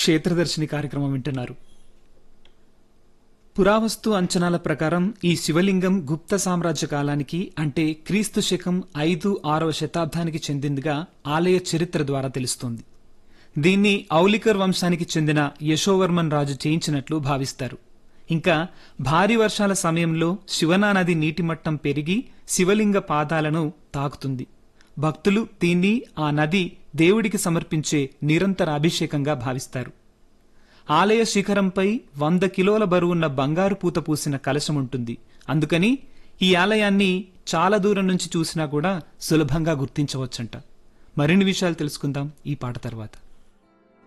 క్షేత్రదర్శిని కార్యక్రమం వింటున్నారు పురావస్తు అంచనాల ప్రకారం ఈ శివలింగం గుప్త సామ్రాజ్య కాలానికి అంటే క్రీస్తు శకం ఐదు ఆరవ శతాబ్దానికి చెందిందిగా ఆలయ చరిత్ర ద్వారా తెలుస్తోంది దీన్ని ఔలికర్ వంశానికి చెందిన యశోవర్మన్ రాజు చేయించినట్లు భావిస్తారు ఇంకా భారీ వర్షాల సమయంలో శివనా నది నీటి మట్టం పెరిగి శివలింగ పాదాలను తాకుతుంది భక్తులు దీన్ని ఆ నది దేవుడికి సమర్పించే నిరంతర అభిషేకంగా భావిస్తారు ఆలయ శిఖరంపై వంద కిలోల బరువున్న బంగారు పూత పూసిన కలశం ఉంటుంది అందుకని ఈ ఆలయాన్ని చాలా దూరం నుంచి చూసినా కూడా సులభంగా గుర్తించవచ్చంట మరిన్ని విషయాలు తెలుసుకుందాం ఈ పాట తర్వాత